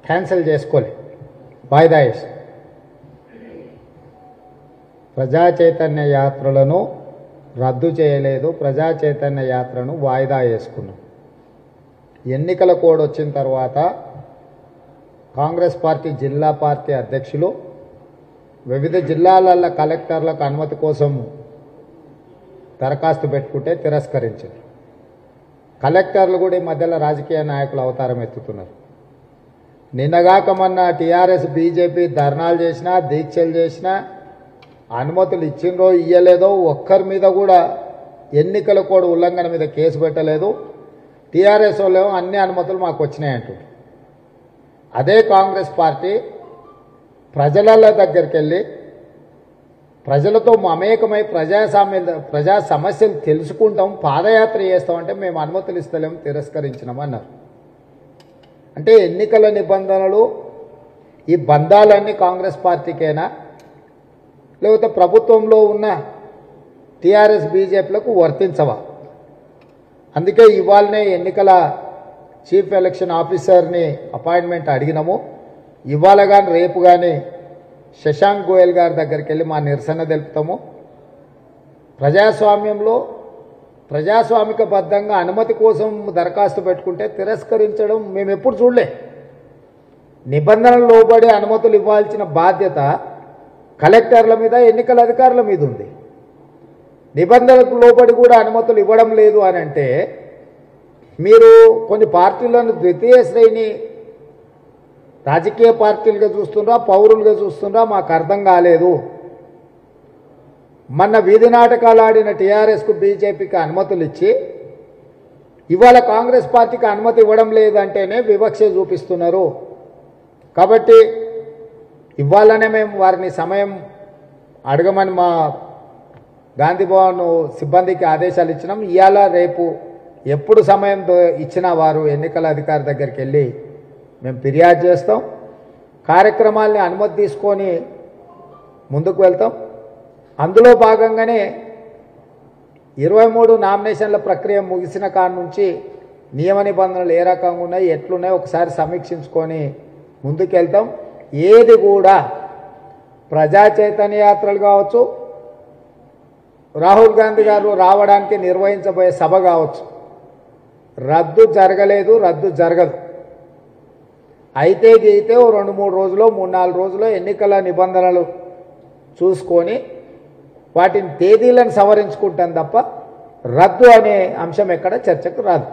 cancel చేసుకోలే వాయిదా వేసి ప్రజా చైతన్య యాత్రలను రద్దు చేయలేదు ప్రజా చైతన్య యాత్రను వాయిదా వేసుకున్నాం ఎన్నికల కోడ్ వచ్చిన తర్వాత కాంగ్రెస్ పార్టీ జిల్లా పార్టీ అధ్యక్షులు వివిధ జిల్లాల కలెక్టర్లకు అనుమతి కోసం దరఖాస్తు పెట్టుకుంటే తిరస్కరించారు కలెక్టర్లు కూడా ఈ మధ్యలో రాజకీయ నాయకులు అవతారం ఎత్తుతున్నారు నిన్నగాక మొన్న టీఆర్ఎస్ బీజేపీ ధర్నాలు చేసినా దీక్షలు చేసినా అనుమతులు ఇచ్చిండ్రో ఇయ్యలేదో ఒక్కరి మీద కూడా ఎన్నికల కోడ్ ఉల్లంఘన మీద కేసు పెట్టలేదు టీఆర్ఎస్ వాళ్ళు అన్ని అనుమతులు మాకు వచ్చినాయంటారు అదే కాంగ్రెస్ పార్టీ ప్రజల దగ్గరికి వెళ్ళి ప్రజలతో మమేకమై ప్రజాస్వామ్య ప్రజా సమస్యలు తెలుసుకుంటాం పాదయాత్ర చేస్తామంటే మేము అనుమతులు ఇస్తలేము తిరస్కరించినాం అన్నారు అంటే ఎన్నికల నిబంధనలు ఈ బంధాలన్నీ కాంగ్రెస్ పార్టీకేనా లేకపోతే ప్రభుత్వంలో ఉన్న టీఆర్ఎస్ బీజేపీలకు వర్తించవా అందుకే ఇవాళనే ఎన్నికల చీఫ్ ఎలక్షన్ ఆఫీసర్ని అపాయింట్మెంట్ అడిగినాము ఇవాళ కానీ రేపు కానీ శశాంక్ గోయల్ గారి దగ్గరికి వెళ్ళి మా నిరసన తెలుపుతాము ప్రజాస్వామ్యంలో ప్రజాస్వామికబద్ధంగా అనుమతి కోసం దరఖాస్తు పెట్టుకుంటే తిరస్కరించడం మేము ఎప్పుడు చూడలే నిబంధనలు లోబడి అనుమతులు ఇవ్వాల్సిన బాధ్యత కలెక్టర్ల మీద ఎన్నికల అధికారుల మీద ఉంది నిబంధనలకు లోబడి కూడా అనుమతులు ఇవ్వడం లేదు అని అంటే మీరు కొన్ని పార్టీలను ద్వితీయ శ్రేణి రాజకీయ పార్టీలుగా చూస్తుండ్రా పౌరులుగా చూస్తుండ్రా మాకు అర్థం కాలేదు మొన్న వీధి నాటకాలు ఆడిన టీఆర్ఎస్కు బీజేపీకి అనుమతులు ఇచ్చి ఇవాళ కాంగ్రెస్ పార్టీకి అనుమతి ఇవ్వడం లేదంటేనే వివక్ష చూపిస్తున్నారు కాబట్టి ఇవ్వాలనే మేము వారిని సమయం అడగమని మా గాంధీ భవన్ సిబ్బందికి ఆదేశాలు ఇచ్చినాం ఇవాళ రేపు ఎప్పుడు సమయం దో- ఇచ్చినా వారు ఎన్నికల అధికారి దగ్గరికి వెళ్ళి మేము ఫిర్యాదు చేస్తాం కార్యక్రమాల్ని అనుమతి తీసుకొని ముందుకు వెళ్తాం అందులో భాగంగానే ఇరవై మూడు నామినేషన్ల ప్రక్రియ ముగిసిన కాడ నుంచి నియమ నిబంధనలు ఏ రకంగా ఉన్నాయి ఎట్లున్నాయి ఒకసారి సమీక్షించుకొని ముందుకెళ్తాం ఏది కూడా ప్రజా చైతన్య యాత్రలు కావచ్చు రాహుల్ గాంధీ గారు రావడానికి నిర్వహించబోయే సభ కావచ్చు రద్దు జరగలేదు రద్దు జరగదు అయితే గీతే ఓ రెండు మూడు రోజులు మూడు నాలుగు రోజులు ఎన్నికల నిబంధనలు చూసుకొని వాటిని తేదీలను సవరించుకుంటాం తప్ప రద్దు అనే అంశం ఎక్కడ చర్చకు రాదు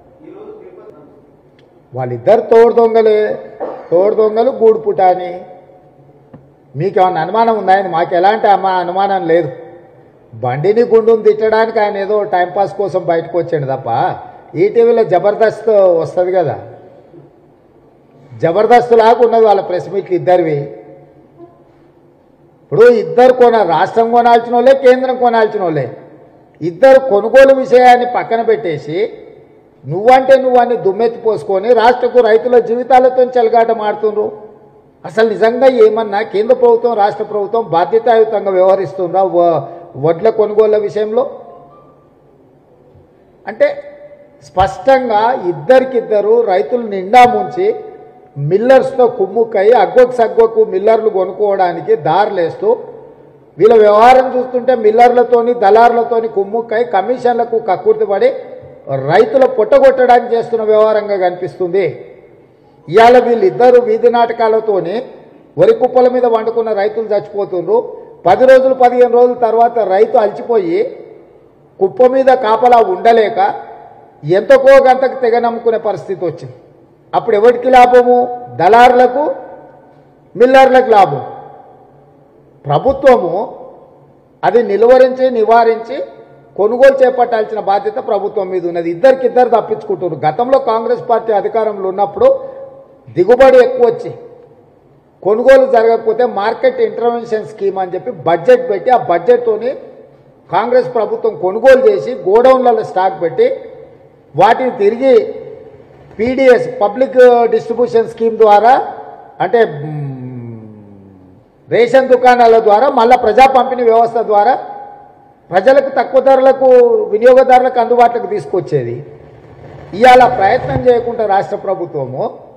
వాళ్ళిద్దరు తోడు దొంగలే తోడు దొంగలు గూడు పుటాని మీకు ఏమన్నా అనుమానం ఉందా మాకు ఎలాంటి అమ- అనుమానం లేదు బండిని గుండుని తిట్టడానికి ఆయన ఏదో టైంపాస్ కోసం బయటకు వచ్చాడు తప్ప ఈటీవీలో జబర్దస్త్ వస్తుంది కదా జబర్దస్త్ లాగా ఉన్నది వాళ్ళ ప్రెస్ మీట్లు ఇద్దరివి ఇప్పుడు ఇద్దరు కొన రాష్ట్రం కొనాల్సిన వాళ్ళే కేంద్రం కొనాల్సిన వాళ్ళే ఇద్దరు కొనుగోలు విషయాన్ని పక్కన పెట్టేసి నువ్వంటే నువ్వని దుమ్మెత్తి పోసుకొని రాష్ట్రకు రైతుల జీవితాలతో చెలగాట మాడుతుండ్రు అసలు నిజంగా ఏమన్నా కేంద్ర ప్రభుత్వం రాష్ట్ర ప్రభుత్వం బాధ్యతాయుతంగా వ్యవహరిస్తుందా వ- వడ్ల కొనుగోళ్ల విషయంలో అంటే స్పష్టంగా ఇద్దరికిద్దరు రైతులు నిండా ముంచి మిల్లర్స్తో కుమ్ముక్కై అగ్గొకు సగ్గొకు మిల్లర్లు కొనుక్కోవడానికి దారులేస్తూ వీళ్ళ వ్యవహారం చూస్తుంటే మిల్లర్లతోని దళారులతోని కుమ్ముక్కై కమిషన్లకు కక్కుర్తిపడి రైతుల పొట్టగొట్టడానికి చేస్తున్న వ్యవహారంగా కనిపిస్తుంది ఇవాళ వీళ్ళిద్దరు వీధి నాటకాలతోని వరి కుప్పల మీద వండుకున్న రైతులు చచ్చిపోతుండ్రు పది రోజులు పదిహేను రోజుల తర్వాత రైతు అలసిపోయి కుప్ప మీద కాపలా ఉండలేక ఎంతకో గంతకు తెగ నమ్ముకునే పరిస్థితి వచ్చింది అప్పుడు ఎవరికి లాభము దళారులకు మిల్లర్లకు లాభం ప్రభుత్వము అది నిలువరించి నివారించి కొనుగోలు చేపట్టాల్సిన బాధ్యత ప్రభుత్వం మీద ఉన్నది ఇద్దరికిద్దరు తప్పించుకుంటున్నారు గతంలో కాంగ్రెస్ పార్టీ అధికారంలో ఉన్నప్పుడు దిగుబడి ఎక్కువ వచ్చి కొనుగోలు జరగకపోతే మార్కెట్ ఇంటర్వెన్షన్ స్కీమ్ అని చెప్పి బడ్జెట్ పెట్టి ఆ బడ్జెట్తోని కాంగ్రెస్ ప్రభుత్వం కొనుగోలు చేసి గోడౌన్లలో స్టాక్ పెట్టి వాటిని తిరిగి పీడిఎస్ పబ్లిక్ డిస్ట్రిబ్యూషన్ స్కీమ్ ద్వారా అంటే మ్, రేషన్ దుకాణాల ద్వారా మళ్ళా ప్రజా పంపిణీ వ్యవస్థ ద్వారా ప్రజలకు తక్కువ ధరలకు వినియోగదారులకు అందుబాటులోకి తీసుకొచ్చేది ఇవాళ ప్రయత్నం చేయకుండా రాష్ట్ర ప్రభుత్వము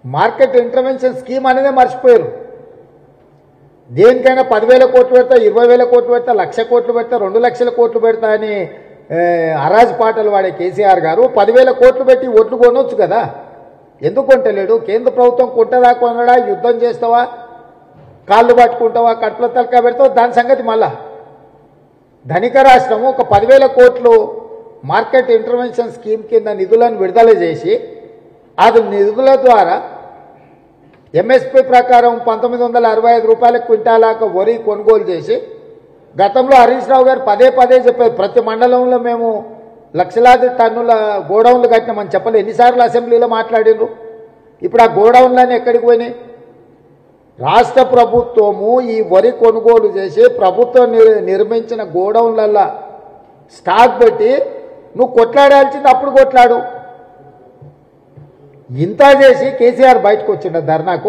మార్కెట్ ఇంటర్వెన్షన్ స్కీమ్ అనేదే మర్చిపోయారు దేనికైనా పదివేల కోట్లు పెడతా ఇరవై వేల కోట్లు పెడతా లక్ష కోట్లు పెడతా రెండు లక్షల కోట్లు పెడతా అని ఏ, అరాజ్ పాటలు వాడే కేసీఆర్ గారు పదివేల కోట్లు పెట్టి ఓట్లు కొనొచ్చు కదా ఎందుకు కొంటలేడు కేంద్ర ప్రభుత్వం కొంటదా కొనడా యుద్ధం చేస్తావా కాళ్ళు పట్టుకుంటావా కట్ల తలకా పెడతావా దాని సంగతి మళ్ళా ధనిక రాష్ట్రము ఒక పదివేల కోట్లు మార్కెట్ ఇంటర్వెన్షన్ స్కీమ్ కింద నిధులను విడుదల చేసి అది నిధుల ద్వారా ఎంఎస్పి ప్రకారం పంతొమ్మిది వందల అరవై ఐదు రూపాయల క్వింటాలాక వరి కొనుగోలు చేసి గతంలో హరీష్ రావు గారు పదే పదే చెప్పేది ప్రతి మండలంలో మేము లక్షలాది టన్నుల గోడౌన్లు కట్టినామని చెప్పలేదు ఎన్నిసార్లు అసెంబ్లీలో మాట్లాడిండ్రు ఇప్పుడు ఆ గోడౌన్లన్నీ ఎక్కడికి పోయినాయి రాష్ట్ర ప్రభుత్వము ఈ వరి కొనుగోలు చేసి ప్రభుత్వం నిర్- నిర్మించిన గోడౌన్లల్లో స్టాక్ పెట్టి నువ్వు కొట్లాడాల్సింది అప్పుడు కొట్లాడు ఇంత చేసి కేసీఆర్ బయటకు వచ్చిండ ధర్నాకు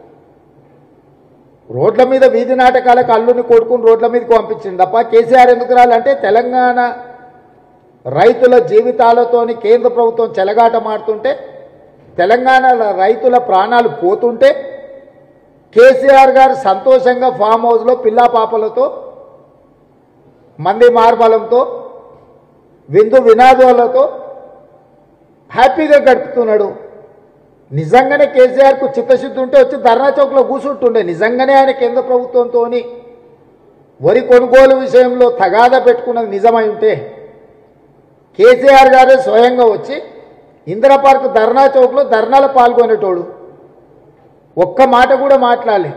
రోడ్ల మీద వీధి నాటకాలకు అల్లుని కొడుకుని రోడ్ల మీదకి పంపించింది తప్ప కేసీఆర్ ఎందుకు రాలంటే తెలంగాణ రైతుల జీవితాలతోని కేంద్ర ప్రభుత్వం చెలగాటమాడుతుంటే తెలంగాణ రైతుల ప్రాణాలు పోతుంటే కేసీఆర్ గారు సంతోషంగా ఫామ్ హౌస్లో పిల్లా పాపలతో మంది మార్బలంతో విందు వినాదాలతో హ్యాపీగా గడుపుతున్నాడు నిజంగానే కేసీఆర్కు చిత్తశుద్ధి ఉంటే వచ్చి ధర్నా చౌక్లో కూర్చుంటుండే నిజంగానే ఆయన కేంద్ర ప్రభుత్వంతో వరి కొనుగోలు విషయంలో తగాదా పెట్టుకున్నది నిజమై ఉంటే కేసీఆర్ గారే స్వయంగా వచ్చి ఇందిరా పార్క్ ధర్నా చౌక్లో ధర్నాలో పాల్గొనేటోడు ఒక్క మాట కూడా మాట్లాడలే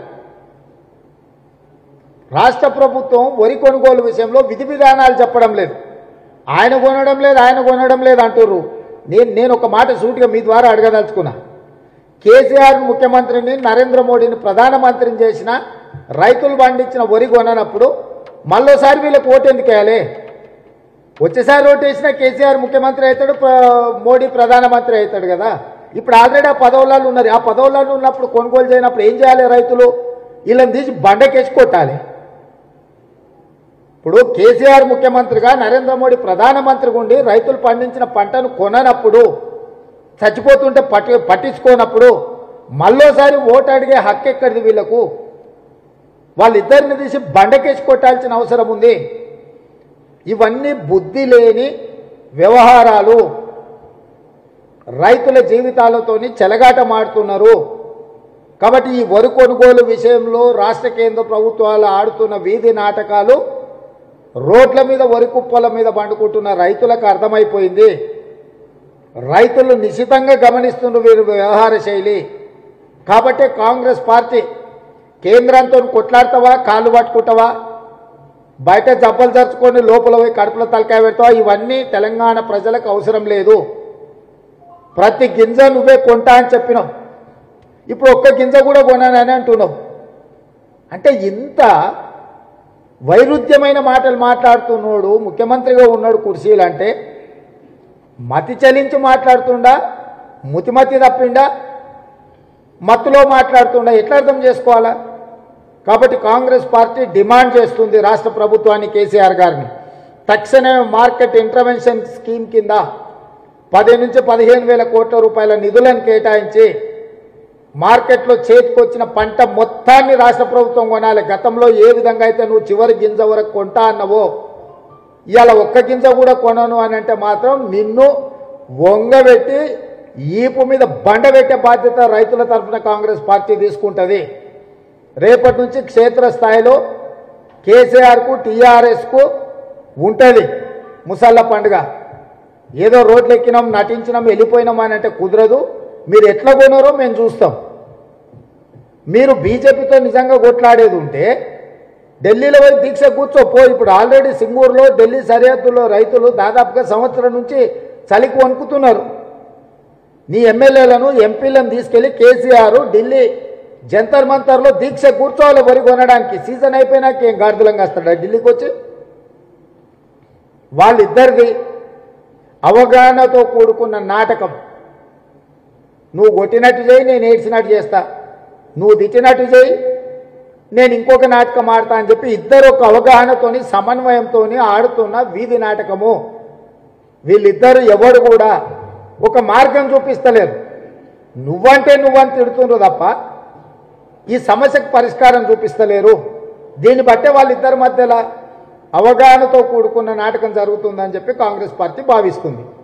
రాష్ట్ర ప్రభుత్వం వరి కొనుగోలు విషయంలో విధి విధానాలు చెప్పడం లేదు ఆయన కొనడం లేదు ఆయన కొనడం లేదు అంటుర్రు నేను నేను ఒక మాట సూటిగా మీ ద్వారా అడగదలుచుకున్నా కేసీఆర్ ముఖ్యమంత్రిని నరేంద్ర మోడీని ప్రధానమంత్రిని చేసిన రైతులు పండించిన వరి కొననప్పుడు మళ్ళోసారి వీళ్ళకి ఓటు ఎందుకు వేయాలి వచ్చేసారి ఓటు వేసినా కేసీఆర్ ముఖ్యమంత్రి అవుతాడు ప్ర- మోడీ ప్రధానమంత్రి అవుతాడు కదా ఇప్పుడు ఆల్రెడీ ఆ పదవులలో ఉన్నారు ఆ పదవులలో ఉన్నప్పుడు కొనుగోలు చేయనప్పుడు ఏం చేయాలి రైతులు వీళ్ళని తీసి బండకేసి కొట్టాలి ఇప్పుడు కేసీఆర్ ముఖ్యమంత్రిగా నరేంద్ర మోడీ ప్రధానమంత్రిగా ఉండి రైతులు పండించిన పంటను కొననప్పుడు చచ్చిపోతుంటే పట్టి పట్టించుకోనప్పుడు మళ్ళోసారి ఓటు అడిగే హక్కు ఎక్కడిది వీళ్ళకు వాళ్ళిద్దరిని తీసి బండకేసి కొట్టాల్సిన అవసరం ఉంది ఇవన్నీ బుద్ధి లేని వ్యవహారాలు రైతుల జీవితాలతోని చెలగాటమాడుతున్నారు కాబట్టి ఈ వరి కొనుగోలు విషయంలో రాష్ట్ర కేంద్ర ప్రభుత్వాలు ఆడుతున్న వీధి నాటకాలు రోడ్ల మీద వరి కుప్పల మీద పండుకుంటున్న రైతులకు అర్థమైపోయింది రైతులు నిశితంగా గమనిస్తున్న వీరి వ్యవహార శైలి కాబట్టే కాంగ్రెస్ పార్టీ కేంద్రంతో కొట్లాడతావా కాళ్ళు పట్టుకుంటావా బయట జబ్బలు జరుచుకొని లోపల పోయి కడుపులో తలకాయ పెడతావా ఇవన్నీ తెలంగాణ ప్రజలకు అవసరం లేదు ప్రతి గింజ నువ్వే కొంటా అని చెప్పినావు ఇప్పుడు ఒక్క గింజ కూడా కొనానని అంటున్నావు అంటే ఇంత వైరుధ్యమైన మాటలు మాట్లాడుతున్నాడు ముఖ్యమంత్రిగా ఉన్నాడు కుర్చీలు అంటే మతి చలించి మాట్లాడుతుండా ముతిమతి తప్పిండా మత్తులో మాట్లాడుతుండా ఎట్లా అర్థం చేసుకోవాలా కాబట్టి కాంగ్రెస్ పార్టీ డిమాండ్ చేస్తుంది రాష్ట్ర ప్రభుత్వాన్ని కేసీఆర్ గారిని తక్షణమే మార్కెట్ ఇంటర్వెన్షన్ స్కీమ్ కింద పది నుంచి పదిహేను వేల కోట్ల రూపాయల నిధులను కేటాయించి మార్కెట్లో చేతికొచ్చిన పంట మొత్తాన్ని రాష్ట్ర ప్రభుత్వం కొనాలి గతంలో ఏ విధంగా అయితే నువ్వు చివరి గింజ వరకు కొంటా అన్నవో ఇవాళ ఒక్క గింజ కూడా కొనను అని అంటే మాత్రం నిన్ను వంగబెట్టి ఈపు మీద బండ పెట్టే బాధ్యత రైతుల తరఫున కాంగ్రెస్ పార్టీ తీసుకుంటుంది రేపటి నుంచి క్షేత్రస్థాయిలో కేసీఆర్కు టీఆర్ఎస్కు ఉంటుంది ముసళ్ళ పండుగ ఏదో రోడ్లు ఎక్కినాం నటించినాం వెళ్ళిపోయినాం అని అంటే కుదరదు మీరు ఎట్లా కొనారో మేము చూస్తాం మీరు బీజేపీతో నిజంగా కొట్లాడేది ఉంటే ఢిల్లీలో పోయి దీక్ష కూర్చో పో ఇప్పుడు ఆల్రెడీ సింగూరులో ఢిల్లీ సరిహద్దులో రైతులు దాదాపుగా సంవత్సరం నుంచి చలికి వణుకుతున్నారు నీ ఎమ్మెల్యేలను ఎంపీలను తీసుకెళ్లి కేసీఆర్ ఢిల్లీ జంతర్ మంతర్లో దీక్ష కూర్చోవాలి వరి కొనడానికి సీజన్ అయిపోయినాక ఏం గాడిదలంగా వస్తాడా ఢిల్లీకి వచ్చి వాళ్ళిద్దరిది అవగాహనతో కూడుకున్న నాటకం నువ్వు కొట్టినట్టు చేయి నేను ఏడ్చినట్టు చేస్తా నువ్వు తిట్టినట్టు చేయి నేను ఇంకొక నాటకం ఆడతా అని చెప్పి ఇద్దరు ఒక అవగాహనతోని సమన్వయంతోని ఆడుతున్న వీధి నాటకము వీళ్ళిద్దరు ఎవడు కూడా ఒక మార్గం చూపిస్తలేరు నువ్వంటే నువ్వని తిడుతుండ్రు తప్ప ఈ సమస్యకు పరిష్కారం చూపిస్తలేరు దీన్ని బట్టే వాళ్ళిద్దరి మధ్యలో అవగాహనతో కూడుకున్న నాటకం జరుగుతుందని చెప్పి కాంగ్రెస్ పార్టీ భావిస్తుంది